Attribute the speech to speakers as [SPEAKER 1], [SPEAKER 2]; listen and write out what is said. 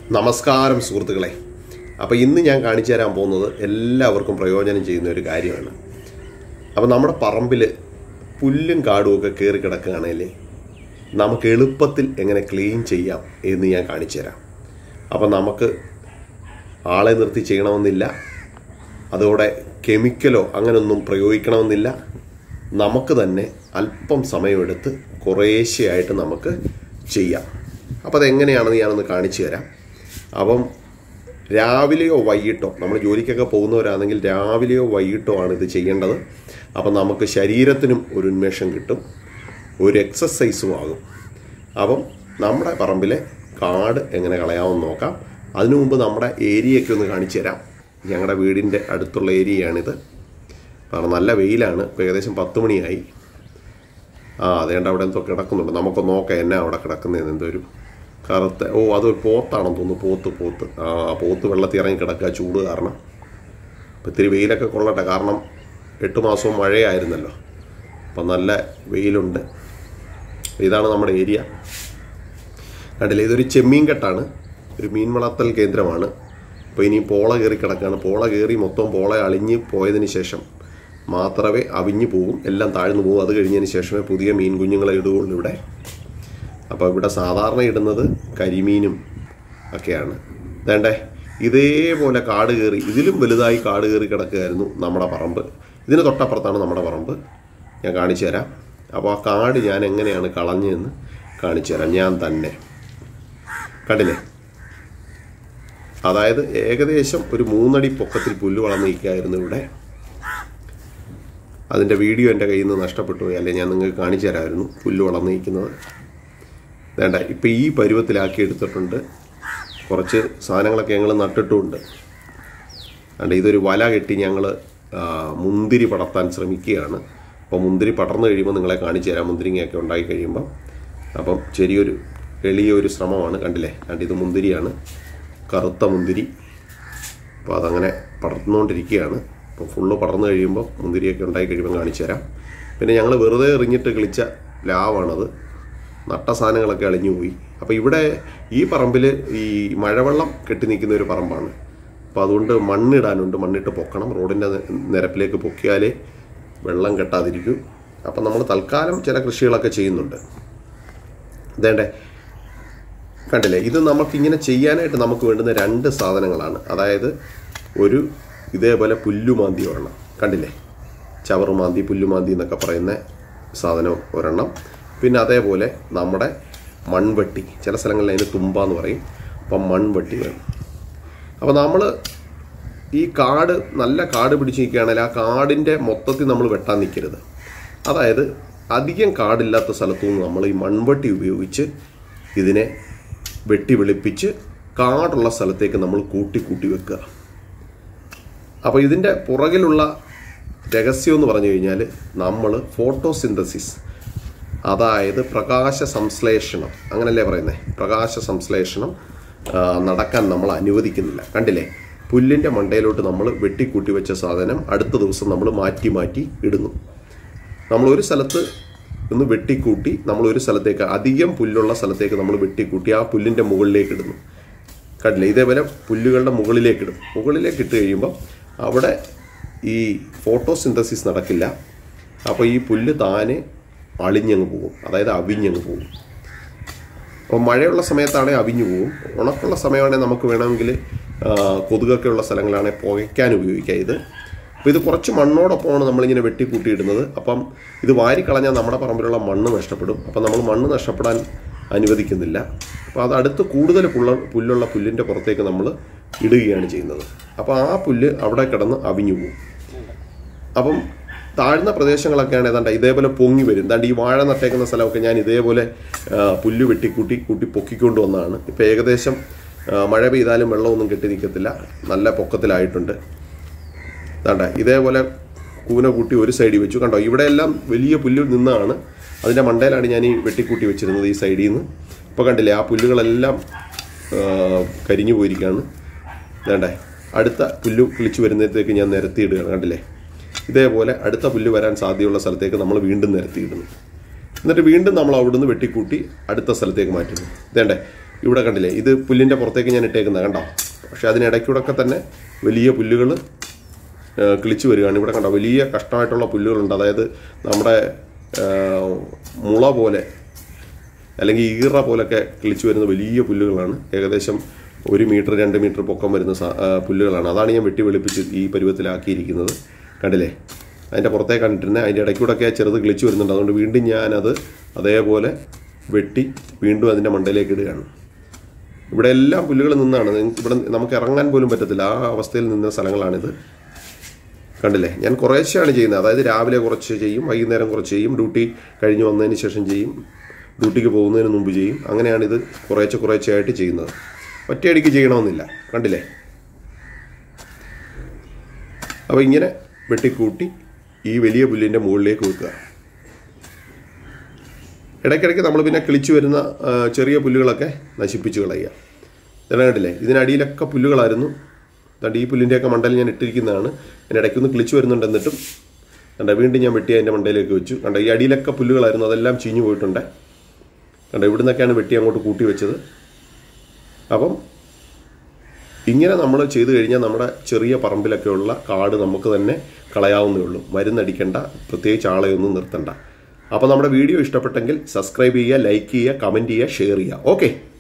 [SPEAKER 1] നമസ്കാരം സുഹൃത്തുക്കളെ അപ്പോൾ ഇന്ന് ഞാൻ കാണിച്ചു തരാൻ പോകുന്നത് എല്ലാവർക്കും പ്രയോജനം ചെയ്യുന്ന ഒരു കാര്യമാണ് അപ്പോൾ നമ്മുടെ പറമ്പിൽ പുല്ലും കാടും ഒക്കെ കയറി കിടക്കുകയാണെങ്കിൽ നമുക്ക് എളുപ്പത്തിൽ എങ്ങനെ ക്ലീൻ ചെയ്യാം എന്ന് ഞാൻ കാണിച്ചു തരാം അപ്പോൾ നമുക്ക് ആളെ നിർത്തി ചെയ്യണമെന്നില്ല അതോടെ കെമിക്കലോ അങ്ങനൊന്നും പ്രയോഗിക്കണമെന്നില്ല നമുക്ക് തന്നെ അല്പം സമയമെടുത്ത് കുറേശ്ശെയായിട്ട് നമുക്ക് ചെയ്യാം അപ്പോൾ അതെങ്ങനെയാണെന്ന് ഞാനൊന്ന് കാണിച്ചു തരാം അപ്പം രാവിലെയോ വൈകിട്ടോ നമ്മൾ ജോലിക്കൊക്കെ പോകുന്നവരാണെങ്കിൽ രാവിലെയോ വൈകിട്ടോ ആണ് ഇത് ചെയ്യേണ്ടത് അപ്പം നമുക്ക് ശരീരത്തിനും ഒരു ഉന്മേഷം കിട്ടും ഒരു എക്സസൈസും ആകും അപ്പം നമ്മുടെ പറമ്പിലെ കാട് എങ്ങനെ കളയാമെന്ന് നോക്കാം അതിനു മുമ്പ് നമ്മുടെ ഏരിയയൊക്കെ ഒന്ന് കാണിച്ചു തരാം ഞങ്ങളുടെ വീടിൻ്റെ അടുത്തുള്ള ഏരിയയാണിത് കാരണം നല്ല വെയിലാണ് ഇപ്പോൾ ഏകദേശം പത്ത് മണിയായി ആ അതേണ്ട അവിടെ എന്തോ കിടക്കുന്നുണ്ട് നമുക്ക് നോക്കാം എന്നാ അവിടെ കിടക്കുന്നതെന്ന് എന്തോ ഒരു കറുത്ത ഓ അതൊരു പോത്താണെന്ന് തോന്നുന്നു പോത്ത് പോത്ത് ആ പോത്ത് വെള്ളത്തിൽ ഇറങ്ങി കിടക്കുക ചൂട് കാരണം ഇപ്പം ഇത്തിരി വെയിലൊക്കെ കൊള്ളട്ടെ കാരണം എട്ട് മാസവും മഴയായിരുന്നല്ലോ അപ്പം നല്ല വെയിലുണ്ട് ഇതാണ് നമ്മുടെ ഏരിയ കണ്ടില്ലേ ഇതൊരു ചെമ്മീൻ കെട്ടാണ് ഒരു മീൻ വളർത്തൽ കേന്ദ്രമാണ് അപ്പോൾ ഇനി പോള കയറി കിടക്കുകയാണ് പോള കയറി മൊത്തം പോള അളിഞ്ഞ് പോയതിന് ശേഷം മാത്രമേ അവിഞ്ഞു പോകും എല്ലാം താഴ്ന്നു പോകും അത് കഴിഞ്ഞതിന് ശേഷമേ പുതിയ മീൻ കുഞ്ഞുങ്ങളെ ഇടുകയുള്ളൂ ഇവിടെ അപ്പോൾ ഇവിടെ സാധാരണ ഇടുന്നത് കരിമീനും ഒക്കെയാണ് വേണ്ടേ ഇതേപോലെ കാട് കയറി ഇതിലും വലുതായി കാട് കയറി കിടക്കുകയായിരുന്നു നമ്മുടെ പറമ്പ് ഇതിന് തൊട്ടപ്പുറത്താണ് നമ്മുടെ പറമ്പ് ഞാൻ കാണിച്ചു തരാം അപ്പോൾ ആ കാട് ഞാൻ എങ്ങനെയാണ് കളഞ്ഞതെന്ന് കാണിച്ചു തരാം ഞാൻ തന്നെ കണ്ടില്ലേ അതായത് ഏകദേശം ഒരു മൂന്നടി പൊക്കത്തിൽ പുല്ല് വളർന്നു നിൽക്കുകയായിരുന്നു ഇവിടെ അതിൻ്റെ വീഡിയോ എൻ്റെ കയ്യിൽ നിന്ന് നഷ്ടപ്പെട്ടു പോയി അല്ലെങ്കിൽ ഞാൻ നിങ്ങൾക്ക് കാണിച്ചു തരാമായിരുന്നു പുല്ല് വളർന്നു നിൽക്കുന്നത് വേണ്ട ഇപ്പം ഈ പരുവത്തിലാക്കി എടുത്തിട്ടുണ്ട് കുറച്ച് സാധനങ്ങളൊക്കെ ഞങ്ങൾ നട്ടിട്ടുമുണ്ട് അതുകൊണ്ട് ഇതൊരു വല കെട്ടി ഞങ്ങൾ മുന്തിരി പടർത്താൻ ശ്രമിക്കുകയാണ് അപ്പോൾ മുന്തിരി പടർന്നു കഴിയുമ്പോൾ നിങ്ങളെ കാണിച്ചു തരാം മുന്തിരിങ്ങയൊക്കെ ഉണ്ടായി കഴിയുമ്പോൾ അപ്പം ചെറിയൊരു എളിയൊരു ശ്രമമാണ് കണ്ടില്ലേ കണ്ട് ഇത് മുന്തിരിയാണ് കറുത്ത മുന്തിരി അപ്പോൾ അതങ്ങനെ പടർന്നുകൊണ്ടിരിക്കുകയാണ് അപ്പോൾ ഫുള്ള് പടർന്നു കഴിയുമ്പോൾ മുന്തിരിയൊക്കെ ഉണ്ടായി കഴിയുമ്പോൾ കാണിച്ചു തരാം പിന്നെ ഞങ്ങൾ വെറുതെ എറിഞ്ഞിട്ട് കളിച്ച ലാവാണത് നട്ട സാധനങ്ങളൊക്കെ അളിഞ്ഞു പോയി അപ്പോൾ ഇവിടെ ഈ പറമ്പിൽ ഈ മഴവെള്ളം കെട്ടി നിൽക്കുന്ന ഒരു പറമ്പാണ് അപ്പോൾ അതുകൊണ്ട് മണ്ണിടാനുണ്ട് മണ്ണിട്ട് പൊക്കണം റോഡിൻ്റെ നിരപ്പിലേക്ക് പൊക്കിയാലേ വെള്ളം കെട്ടാതിരിക്കും അപ്പം നമ്മൾ തൽക്കാലം ചില കൃഷികളൊക്കെ ചെയ്യുന്നുണ്ട് ഇതേണ്ടേ കണ്ടില്ലേ ഇത് നമുക്കിങ്ങനെ ചെയ്യാനായിട്ട് നമുക്ക് വേണ്ടുന്ന രണ്ട് സാധനങ്ങളാണ് അതായത് ഒരു ഇതേപോലെ പുല്ലുമാന്തി ഒരെണ്ണം കണ്ടില്ലേ ചവറുമാന്തി പുല്ലുമാന്തി എന്നൊക്കെ പറയുന്ന സാധനം ഒരെണ്ണം പിന്നെ അതേപോലെ നമ്മുടെ മൺവെട്ടി ചില സ്ഥലങ്ങളിൽ അതിന് തുമ്പ എന്ന് പറയും അപ്പം മൺവെട്ടി വേണം അപ്പോൾ നമ്മൾ ഈ കാട് നല്ല കാട് പിടിച്ച് നിൽക്കുകയാണെങ്കിൽ ആ കാടിൻ്റെ മൊത്തത്തിൽ നമ്മൾ വെട്ടാൻ നിൽക്കരുത് അതായത് അധികം കാടില്ലാത്ത സ്ഥലത്തു നിന്ന് നമ്മൾ ഈ മൺവെട്ടി ഉപയോഗിച്ച് ഇതിനെ വെട്ടി വെളുപ്പിച്ച് കാടുള്ള സ്ഥലത്തേക്ക് നമ്മൾ കൂട്ടി കൂട്ടി വെക്കുക അപ്പോൾ ഇതിൻ്റെ പുറകിലുള്ള രഹസ്യം എന്ന് പറഞ്ഞു കഴിഞ്ഞാൽ നമ്മൾ ഫോട്ടോസിന്തസിസ് അതായത് പ്രകാശ സംശ്ലേഷണം അങ്ങനല്ലേ പറയുന്നത് പ്രകാശ സംശ്ലേഷണം ആ, നടക്കാൻ നമ്മൾ അനുവദിക്കുന്നില്ല കണ്ടില്ലേ പുല്ലിൻ്റെ മണ്ടയിലോട്ട് നമ്മൾ വെട്ടിക്കൂട്ടി വെച്ച സാധനം അടുത്ത ദിവസം നമ്മൾ മാറ്റി മാറ്റി ഇടുന്നു നമ്മൾ ഒരു സ്ഥലത്ത് ഒന്ന് വെട്ടിക്കൂട്ടി നമ്മൾ ഒരു സ്ഥലത്തേക്ക് അധികം പുല്ലുള്ള സ്ഥലത്തേക്ക് നമ്മൾ വെട്ടിക്കൂട്ടി ആ പുല്ലിൻ്റെ മുകളിലേക്ക് ഇടുന്നു കണ്ടില്ലേ ഇതേപോലെ പുല്ലുകളുടെ മുകളിലേക്ക് ഇടും മുകളിലേക്ക് ഇട്ട് കഴിയുമ്പോൾ അവിടെ ഈ ഫോട്ടോസിന്തസിസ് നടക്കില്ല അപ്പോൾ ഈ പുല്ല് താനെ അളിഞ്ഞങ്ങ് പോകും അതായത് അവിഞ്ഞങ്ങ് പോകും അപ്പോൾ മഴയുള്ള സമയത്താണെങ്കിൽ അവിഞ്ഞു പോകും ഉണക്കുള്ള സമയമാണെങ്കിൽ നമുക്ക് വേണമെങ്കിൽ ആ, കൊതുകൊക്കെ ഉള്ള സ്ഥലങ്ങളാണെങ്കിൽ പുകയ്ക്കാൻ ഉപയോഗിക്കാം ഇത് അപ്പോൾ ഇത് കുറച്ച് മണ്ണോടൊപ്പമാണ് നമ്മളിങ്ങനെ വെട്ടിക്കൂട്ടിയിടുന്നത് അപ്പം ഇത് വാരിക്കളഞ്ഞാൽ നമ്മുടെ പറമ്പിലുള്ള മണ്ണ് നഷ്ടപ്പെടും അപ്പം നമ്മൾ മണ്ണ് നഷ്ടപ്പെടാൻ അനുവദിക്കുന്നില്ല അപ്പോൾ അത് അടുത്ത് കൂടുതൽ പുള്ള പുല്ലുള്ള പുല്ലിൻ്റെ പുറത്തേക്ക് നമ്മൾ ഇടുകയാണ് ചെയ്യുന്നത് അപ്പോൾ ആ പുല്ല് അവിടെ കിടന്ന് അവിഞ്ഞു പോകും അപ്പം താഴ്ന്ന പ്രദേശങ്ങളൊക്കെയാണ് ഏതാണ്ട് ഇതേപോലെ പൊങ്ങി വരും ദാണ്ട് ഈ വാഴ നട്ടേക്കുന്ന സ്ഥലമൊക്കെ ഞാൻ ഇതേപോലെ ആ, പുല്ല് വെട്ടി കൂട്ടി കൂട്ടി പൊക്കിക്കൊണ്ട് വന്നതാണ് ഇപ്പം ഏകദേശം ആ, മഴ പെയ്താലും വെള്ളമൊന്നും കെട്ടി നിൽക്കത്തില്ല നല്ല പൊക്കത്തിലായിട്ടുണ്ട് ദാണ്ട ഇതേപോലെ കൂന കൂട്ടി ഒരു സൈഡിൽ വെച്ചു കണ്ടോ ഇവിടെ എല്ലാം വലിയ പുല്ല് നിന്നാണ് അതിൻ്റെ മണ്ടയിലാണ് ഞാൻ ഈ വെട്ടിക്കൂട്ടി വെച്ചിരുന്നത് ഈ സൈഡിൽ നിന്ന് ഇപ്പോൾ കണ്ടില്ലേ ആ പുല്ലുകളെല്ലാം ആ, കരിഞ്ഞു പോയിരിക്കുകയാണ് വേണ്ടേ അടുത്ത പുല്ല് കിളിച്ചു വരുന്നതിലേക്ക് ഞാൻ നിരത്തിയിടുകയാണ് കണ്ടില്ലേ ഇതേപോലെ അടുത്ത പുല്ല് വരാൻ സാധ്യതയുള്ള സ്ഥലത്തേക്ക് നമ്മൾ വീണ്ടും നിരത്തിയിടുന്നു എന്നിട്ട് വീണ്ടും നമ്മൾ അവിടുന്ന് വെട്ടിക്കൂട്ടി അടുത്ത സ്ഥലത്തേക്ക് മാറ്റുന്നു വേണ്ടേ ഇവിടെ കണ്ടില്ലേ ഇത് പുല്ലിൻ്റെ പുറത്തേക്ക് ഞാൻ ഇട്ടേക്കുന്നത് കണ്ടോ പക്ഷെ അതിനിടയ്ക്കൂടൊക്കെ തന്നെ വലിയ പുല്ലുകൾ കിളിച്ചു വരികയാണ് ഇവിടെ കണ്ടോ വലിയ കഷ്ടമായിട്ടുള്ള പുല്ലുകളുണ്ട് അതായത് നമ്മുടെ ആ, മുള പോലെ അല്ലെങ്കിൽ ഈറ പോലൊക്കെ കിളിച്ചു വരുന്ന വലിയ പുല്ലുകളാണ് ഏകദേശം ഒരു മീറ്റർ രണ്ട് മീറ്റർ പൊക്കം വരുന്ന സാ- ആ, പുല്ലുകളാണ് അതാണ് ഞാൻ വെട്ടി വെളുപ്പിച്ച് ഈ പരുവത്തിലാക്കിയിരിക്കുന്നത് കണ്ടില്ലേ അതിൻ്റെ പുറത്തേ കണ്ടിരുന്നത് അതിൻ്റെ ഇടയ്ക്കൂടൊക്കെ ചെറുത് കിളിച്ചു വരുന്നുണ്ട് അതുകൊണ്ട് വീണ്ടും ഞാനത് അതേപോലെ വെട്ടി വീണ്ടും അതിൻ്റെ മണ്ടയിലേക്ക് ഇടുകയാണ് ഇവിടെ എല്ലാം പുല്ലുകൾ നിന്നാണ് നിങ്ങൾക്ക് ഇവിടെ നമുക്ക് ഇറങ്ങാൻ പോലും പറ്റത്തില്ല ആ അവസ്ഥയിൽ നിന്ന സ്ഥലങ്ങളാണിത് കണ്ടില്ലേ ഞാൻ കുറേശ്ശെയാണ് ചെയ്യുന്നത് അതായത് രാവിലെ കുറച്ച് ചെയ്യും വൈകുന്നേരം കുറച്ച് ചെയ്യും ഡ്യൂട്ടി കഴിഞ്ഞ് വന്നതിന് ശേഷം ചെയ്യും ഡ്യൂട്ടിക്ക് പോകുന്നതിന് മുമ്പ് ചെയ്യും അങ്ങനെയാണിത് കുറേശ്ശെ കുറേശ്ശെയായിട്ട് ചെയ്യുന്നത് ഒറ്റയടിക്ക് ചെയ്യണമെന്നില്ല കണ്ടില്ലേ അപ്പോൾ ഇങ്ങനെ വെട്ടിക്കൂട്ടി ഈ വലിയ പുല്ലിൻ്റെ മുകളിലേക്ക് വെക്കുക ഇടയ്ക്കിടയ്ക്ക് നമ്മൾ പിന്നെ കിളിച്ചു വരുന്ന ആ, ചെറിയ പുല്ലുകളൊക്കെ നശിപ്പിച്ച് കളയുക ഇതെല്ലാം കണ്ടില്ലേ ഇതിനടിയിലൊക്കെ പുല്ലുകളായിരുന്നു അതുകൊണ്ട് ഈ പുല്ലിൻ്റെയൊക്കെ മണ്ടയിൽ ഞാൻ ഇട്ടിരിക്കുന്നതാണ് അതിന് ഇടയ്ക്കൊന്ന് കിളിച്ചു വരുന്നുണ്ട് എന്നിട്ടും കണ്ട വീണ്ടും ഞാൻ വെട്ടി അതിൻ്റെ മണ്ടയിലേക്ക് വെച്ചു കണ്ട ഈ അടിയിലൊക്കെ പുല്ലുകളായിരുന്നു അതെല്ലാം ചീഞ്ഞു പോയിട്ടുണ്ട് കണ്ട ഇവിടുന്നൊക്കെയാണ് വെട്ടി അങ്ങോട്ട് കൂട്ടി വെച്ചത് അപ്പം ഇങ്ങനെ നമ്മൾ ചെയ്തു കഴിഞ്ഞാൽ നമ്മുടെ ചെറിയ പറമ്പിലൊക്കെയുള്ള കാട് നമുക്ക് തന്നെ കളയാവുന്നേ ഉള്ളൂ മരുന്നടിക്കേണ്ട പ്രത്യേകിച്ച് ആളെയൊന്നും നിർത്തണ്ട അപ്പോൾ നമ്മുടെ വീഡിയോ ഇഷ്ടപ്പെട്ടെങ്കിൽ സബ്സ്ക്രൈബ് ചെയ്യുക ലൈക്ക് ചെയ്യുക കമൻറ്റ് ചെയ്യുക ഷെയർ ചെയ്യുക ഓക്കെ